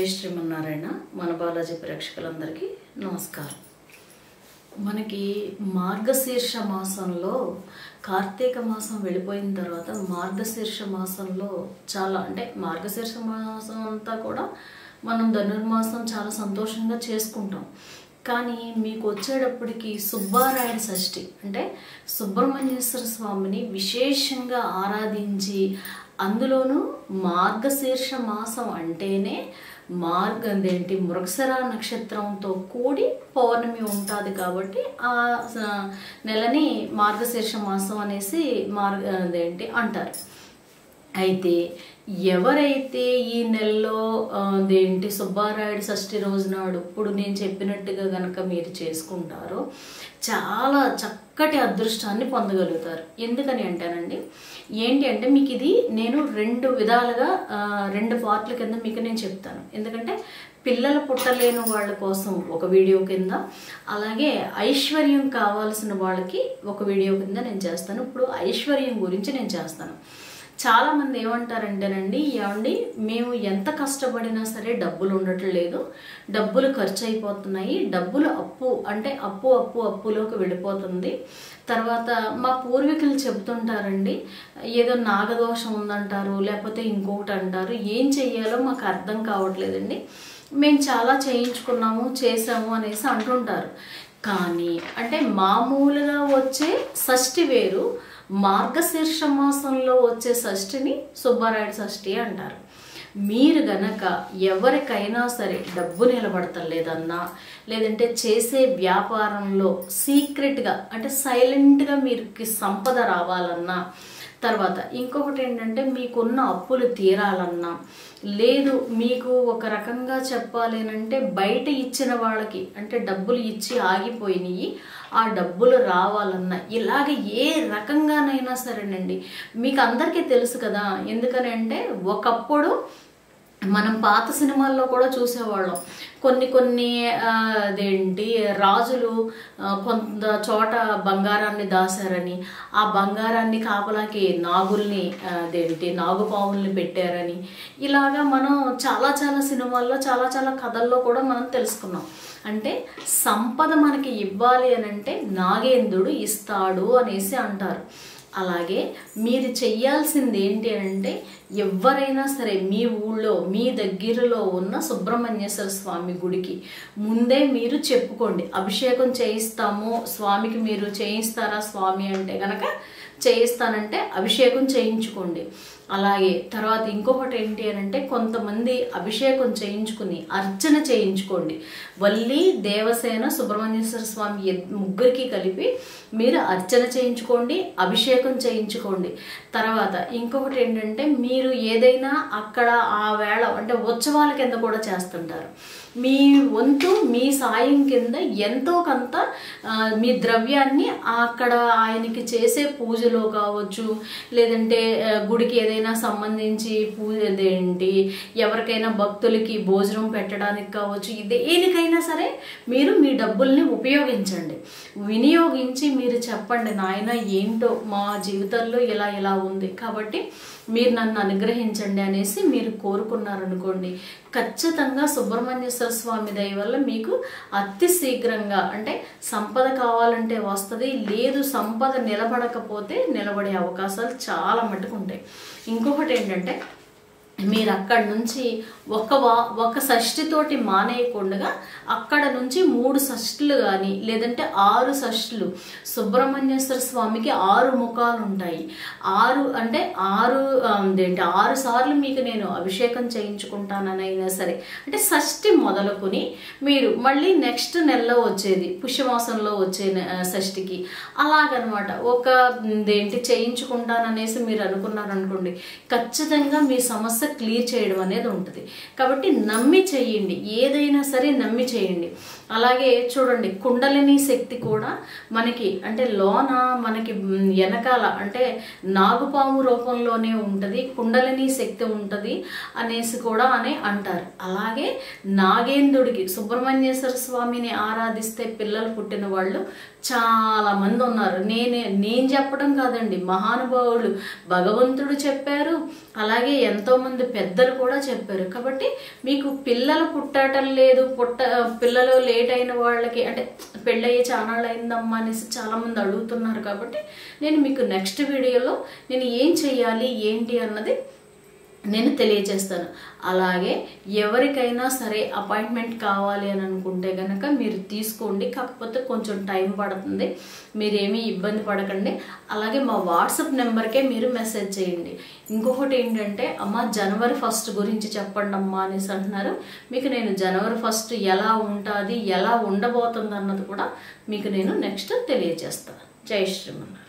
శ్రీమన్నారాయణ మన బాలాజీ ప్రేక్షకులందరికీ నమస్కారం మనకి మార్గశీర్ష మాసంలో కార్తీక మాసం వెళ్ళిపోయిన తర్వాత మార్గశీర్ష మాసంలో చాలా అంటే మార్గశీర్ష మాసం అంతా కూడా మనం ధనుర్మాసం చాలా సంతోషంగా చేసుకుంటాం కానీ మీకు వచ్చేటప్పటికి సుబ్బారాయణ షష్ఠి అంటే సుబ్రహ్మణ్యేశ్వర స్వామిని విశేషంగా ఆరాధించి అందులోనూ మార్గశీర్ష మాసం అంటేనే మార్గ అదేంటి మృగశర నక్షత్రంతో కూడి పౌర్ణమి ఉంటుంది కాబట్టి ఆ స- నెలని మార్గశీర్ష మాసం అనేసి మార్గ అదేంటి అంటారు అయితే ఎవరైతే ఈ నెలలో ఆ, అదేంటి సుబ్బారాయుడు షష్ఠి రోజు నాడు ఇప్పుడు నేను చెప్పినట్టుగా గనక మీరు చేసుకుంటారో చాలా చక్కటి అదృష్టాన్ని పొందగలుగుతారు ఎందుకని అంటానండి ఏంటి అంటే మీకు ఇది నేను రెండు విధాలుగా ఆ, రెండు పార్ట్ల కింద మీకు నేను చెప్తాను ఎందుకంటే పిల్లలు పుట్టలేని వాళ్ళ కోసం ఒక వీడియో కింద అలాగే ఐశ్వర్యం కావాల్సిన వాళ్ళకి ఒక వీడియో కింద నేను చేస్తాను ఇప్పుడు ఐశ్వర్యం గురించి నేను చేస్తాను చాలా మంది ఏమంటారంటేనండి ఏమండి మేము ఎంత కష్టపడినా సరే డబ్బులు ఉండటం లేదు డబ్బులు ఖర్చు అయిపోతున్నాయి డబ్బులు అప్పు అంటే అప్పు అప్పు అప్పులోకి వెళ్ళిపోతుంది తర్వాత మా పూర్వీకులు చెబుతుంటారండి ఏదో నాగదోషం ఉందంటారు లేకపోతే ఇంకొకటి అంటారు ఏం చెయ్యాలో మాకు అర్థం కావట్లేదండి మేము చాలా చేయించుకున్నాము చేసాము అనేసి అంటుంటారు కానీ అంటే మామూలుగా వచ్చే షష్ఠి వేరు మార్గశీర్ష మాసంలో వచ్చే షష్ఠిని సుబ్బారాయుడు షష్ఠి అంటారు మీరు గనక ఎవరికైనా సరే డబ్బు నిలబడతలేదన్నా లేదంటే చేసే వ్యాపారంలో సీక్రెట్గా అంటే సైలెంట్గా మీకు సంపద రావాలన్నా తర్వాత ఇంకొకటి ఏంటంటే మీకున్న అప్పులు తీరాలన్నా లేదు మీకు ఒక రకంగా చెప్పాలి అంటే బయట ఇచ్చిన వాళ్ళకి అంటే డబ్బులు ఇచ్చి ఆగిపోయినాయి ఆ డబ్బులు రావాలన్నా ఇలాగ ఏ రకంగానైనా సరేనండి మీకు అందరికీ తెలుసు కదా ఎందుకని అంటే ఒకప్పుడు మనం పాత సినిమాల్లో కూడా చూసేవాళ్ళం కొన్ని కొన్ని ఆ, అదేంటి రాజులు ఆ, కొంత చోట బంగారాన్ని దాశారని ఆ బంగారాన్ని కాపలాకి నాగుల్ని ఆ, అదేంటి నాగుపాముల్ని పెట్టారని ఇలాగా మనం చాలా చాలా సినిమాల్లో చాలా చాలా కథల్లో కూడా మనం తెలుసుకున్నాం అంటే సంపద మనకి ఇవ్వాలి అని అంటే నాగేంద్రుడు ఇస్తాడు అనేసి అంటారు అలాగే మీరు చెయ్యాల్సింది ఏంటి అంటే ఎవరైనా సరే మీ ఊళ్ళో మీ దగ్గరలో ఉన్న సుబ్రహ్మణ్యేశ్వర స్వామి గుడికి ముందే మీరు చెప్పుకోండి అభిషేకం చేయిస్తాము స్వామికి మీరు చేయిస్తారా స్వామి అంటే గనక చేయిస్తానంటే అభిషేకం చేయించుకోండి అలాగే తర్వాత ఇంకొకటి ఏంటి అని అంటే కొంతమంది అభిషేకం చేయించుకుని అర్చన చేయించుకోండి వల్లి దేవసేన సుబ్రహ్మణ్యేశ్వర స్వామి ఇద్- ముగ్గురికి కలిపి మీరు అర్చన చేయించుకోండి అభిషేకం చేయించుకోండి తర్వాత ఇంకొకటి ఏంటంటే మీరు ఏదైనా అక్కడ ఆ వేళ అంటే ఉత్సవాల కింద కూడా చేస్తుంటారు మీ వంతు మీ సాయం కింద ఎంతో కొంత ఆ, మీ ద్రవ్యాన్ని అక్కడ ఆయనకి చేసే పూజలో కావచ్చు లేదంటే ఆ, గుడికి ఏదైనా సంబంధించి పూజ అదేంటి ఎవరికైనా భక్తులకి భోజనం పెట్టడానికి కావచ్చు దేనికైనా సరే మీరు మీ డబ్బుల్ని ఉపయోగించండి వినియోగించి మీరు చెప్పండి నాయన ఏంటో మా జీవితంలో ఇలా ఇలా ఉంది కాబట్టి మీరు నన్ను అనుగ్రహించండి అనేసి మీరు కోరుకున్నారనుకోండి ఖచ్చితంగా సుబ్రహ్మణ్యేశ్వర స్వామి దయ వల్ల మీకు అతి శీఘ్రంగా అంటే సంపద కావాలంటే వస్తుంది లేదు సంపద నిలబడకపోతే నిలబడే అవకాశాలు చాలా మటుకు ఉంటాయి ఇంకొకటి ఏంటంటే మీరు అక్కడ నుంచి ఒక వా ఒక షష్ఠితోటి మానేయకుండా అక్కడ నుంచి మూడు షష్ఠులు కానీ లేదంటే ఆరు షష్ఠులు సుబ్రహ్మణ్యేశ్వర స్వామికి ఆరు ముఖాలు ఉంటాయి ఆరు అంటే ఆరు ఆ, ఏంటి ఆరు సార్లు మీకు నేను అభిషేకం చేయించుకుంటాననైనా సరే అంటే షష్ఠి మొదలుకొని మీరు మళ్ళీ నెక్స్ట్ నెలలో వచ్చేది పుష్యమాసంలో వచ్చే నె- ఆ, షష్ఠికి అలాగనమాట ఒక ఉమ్, ఏంటి చేయించుకుంటాననేసి మీరు అనుకున్నారనుకోండి ఖచ్చితంగా మీ సమస్య క్లియర్ చేయడం అనేది ఉంటుంది కాబట్టి నమ్మి చేయండి ఏదైనా సరే నమ్మి చేయండి అలాగే చూడండి కుండలిని శక్తి కూడా మనకి అంటే లోన మనకి మ్, వెనకాల అంటే నాగుపాము రూపంలోనే ఉంటుంది కుండలిని శక్తి ఉంటుంది అనేసి కూడా అని అంటారు అలాగే నాగేంద్రుడికి సుబ్రహ్మణ్యేశ్వర స్వామిని ఆరాధిస్తే పిల్లలు పుట్టిన వాళ్ళు చాలా మంది ఉన్నారు నేనే నేను చెప్పడం కాదండి మహానుభావులు భగవంతుడు చెప్పారు అలాగే ఎంతో మంది మంది పెద్దలు కూడా చెప్పారు కాబట్టి మీకు పిల్లలు పుట్టడం లేదు పుట్ట పిల్లలు లేట్ అయిన వాళ్ళకి అంటే పెళ్ళయ్యి చానాళ్ళు అయిందమ్మా అనేసి చాలా మంది అడుగుతున్నారు కాబట్టి నేను మీకు నెక్స్ట్ వీడియోలో నేను ఏం చెయ్యాలి ఏంటి అన్నది నేను తెలియజేస్తాను అలాగే ఎవరికైనా సరే అపాయింట్మెంట్ కావాలి అని అనుకుంటే కనుక మీరు తీసుకోండి కాకపోతే కొంచెం టైం పడుతుంది మీరేమీ ఇబ్బంది పడకండి అలాగే మా వాట్సాప్ నెంబర్కే మీరు మెసేజ్ చేయండి ఇంకొకటి ఏంటంటే అమ్మ జనవరి ఫస్ట్ గురించి చెప్పండి అమ్మా అనేసి అంటున్నారు మీకు నేను జనవరి ఫస్ట్ ఎలా ఉంటుంది ఎలా ఉండబోతుంది అన్నది కూడా మీకు నేను నెక్స్ట్ తెలియజేస్తాను జై శ్రీమన్నారాయణ